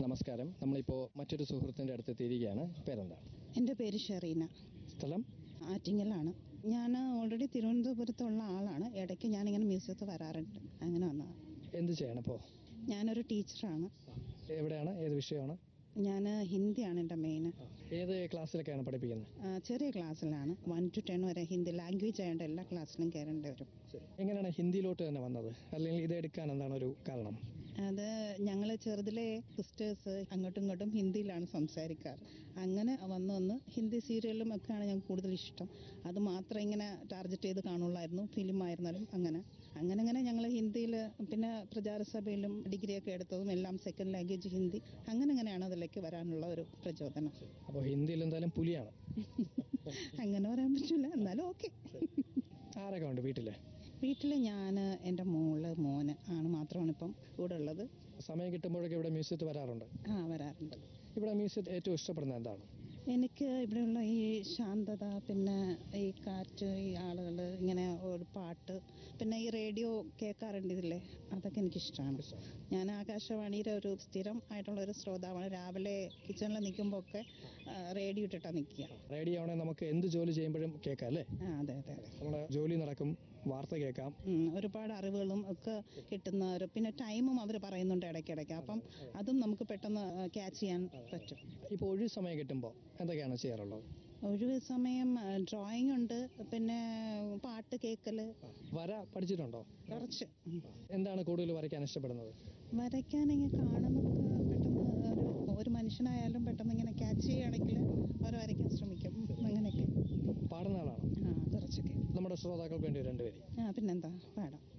നമസ്കാരം നമ്മളിപ്പോൾ മറ്റൊരു സുഹൃത്തിൻ്റെ അടുത്ത് എത്തിയിരിക്കുകയാണ് പേരെന്താണ് എൻ്റെ പേര് ഷെറീന സ്ഥലം ആറ്റിങ്ങലാണ് ഞാൻ ഓൾറെഡി തിരുവനന്തപുരത്തുള്ള ആളാണ് ഇടയ്ക്ക് ഞാനിങ്ങനെ മ്യൂസിയത്തിൽ വരാറുണ്ട് അങ്ങനെ വന്നതാണ് എന്ത് ചെയ്യണം ഇപ്പോൾ ഞാനൊരു ടീച്ചറാണ് എവിടെയാണ് ഏത് വിഷയമാണ് ഞാൻ ഹിന്ദിയാണ് എൻ്റെ മെയിൻ ഏത് ക്ലാസ്സിലൊക്കെയാണ് പഠിപ്പിക്കുന്നത് ചെറിയ ക്ലാസ്സിലാണ് വൺ ടു ടെൻ വരെ ഹിന്ദി ലാംഗ്വേജ് ആയതുകൊണ്ട് എല്ലാ ക്ലാസ്സിലും കയറേണ്ടി വരും എങ്ങനെയാണ് ഹിന്ദിയിലോട്ട് തന്നെ വന്നത് അല്ലെങ്കിൽ ഇത് എടുക്കാൻ എന്താണ് ഒരു കാരണം അത് ഞങ്ങൾ ചെറുതിലെ സിസ്റ്റേഴ്സ് അങ്ങോട്ടും ഇങ്ങോട്ടും ഹിന്ദിയിലാണ് സംസാരിക്കാറ് അങ്ങനെ വന്ന് വന്ന് ഹിന്ദി സീരിയലും ഒക്കെയാണ് ഞങ്ങൾക്ക് കൂടുതൽ ഇഷ്ടം അത് മാത്രം ഇങ്ങനെ ടാർഗറ്റ് ചെയ്ത് കാണുള്ളായിരുന്നു ഫിലിം ആയിരുന്നാലും അങ്ങനെ അങ്ങനെ അങ്ങനെ ഞങ്ങൾ ഹിന്ദിയിൽ പിന്നെ പ്രചാരസഭയിലും ഡിഗ്രിയൊക്കെ എടുത്തതും എല്ലാം സെക്കൻഡ് ലാംഗ്വേജ് ഹിന്ദി അങ്ങനെ അങ്ങനെയാണ് അതിലേക്ക് വരാനുള്ള ഒരു പ്രചോദനം അപ്പോൾ ഹിന്ദിയിൽ എന്തായാലും പുലിയാണ് അങ്ങനെ പറയാൻ പറ്റില്ല എന്നാലും ഓക്കെ ആരൊക്കെ ഉണ്ട് വീട്ടിൽ വീട്ടിൽ ഞാൻ എൻ്റെ മോള് മോന് ആണ് മാത്രമാണ് ഇപ്പം കൂടെ ഉള്ളത് സമയം കിട്ടുമ്പോഴൊക്കെ ഇവിടെ മ്യൂസിയത്തിൽ വരാറുണ്ട് ആ വരാറുണ്ട് ഇവിടെ മ്യൂസിയത്തിൽ ഏറ്റവും ഇഷ്ടപ്പെടുന്നത് എന്താണ് എനിക്ക് ഇവിടെയുള്ള ഈ ശാന്തത പിന്നെ ഈ കാറ്റ് ഈ ആളുകൾ ഇങ്ങനെ ഒരു പാട്ട് പിന്നെ ഈ റേഡിയോ കേൾക്കാറുണ്ട് ഇതില്ലേ അതൊക്കെ എനിക്കിഷ്ടമാണ് ഞാൻ ആകാശവാണിയുടെ ഒരു സ്ഥിരം ആയിട്ടുള്ള ഒരു ശ്രോതാവാണ് രാവിലെ കിച്ചണിൽ നിൽക്കുമ്പോൾ ഒക്കെ റേഡിയോ ഇട്ടിട്ടാണ് നിൽക്കുക റേഡിയോ ആണെങ്കിൽ നമുക്ക് എന്ത് ജോലി ചെയ്യുമ്പോഴും കേൾക്കാം അല്ലേ ആ അതെ അതെ അതെ നമ്മുടെ ജോലി നടക്കും വാർത്ത കേൾക്കാം ഉം, ഒരുപാട് അറിവുകളും ഒക്കെ കിട്ടുന്ന ഒരു പിന്നെ ടൈമും അവർ പറയുന്നുണ്ട് ഇടയ്ക്കിടയ്ക്ക് അപ്പം അതും നമുക്ക് പെട്ടെന്ന് ക്യാച്ച് ചെയ്യാൻ പറ്റും ഇപ്പോൾ ഒഴിവ് സമയം കിട്ടുമ്പോൾ എന്തൊക്കെയാണ് ചെയ്യാറുള്ളത് ഒഴിവ് സമയം ഡ്രോയിങ് ഉണ്ട് പിന്നെ പാട്ട് കേൾക്കൽ വര പഠിച്ചിട്ടുണ്ടോ കുറച്ച് ഉം. എന്താണ് കൂടുതൽ വരയ്ക്കാൻ ഇഷ്ടപ്പെടുന്നത് വരയ്ക്കാനെങ്കിൽ കാണുന്നതൊക്കെ പെട്ടെന്ന് ഒരു ഒരു മനുഷ്യനായാലും പെട്ടെന്ന് ഇങ്ങനെ ക്യാച്ച് ചെയ്യുകയാണെങ്കിൽ അവർ വരയ്ക്കാൻ ശ്രമിക്കും അങ്ങനെയൊക്കെ പാടുന്ന ആളാണോ ആ കുറച്ചൊക്കെ നമ്മുടെ ശ്രോതാക്കൾക്ക് വേണ്ടി രണ്ടുപേര് ആ പിന്നെന്താ പാടാം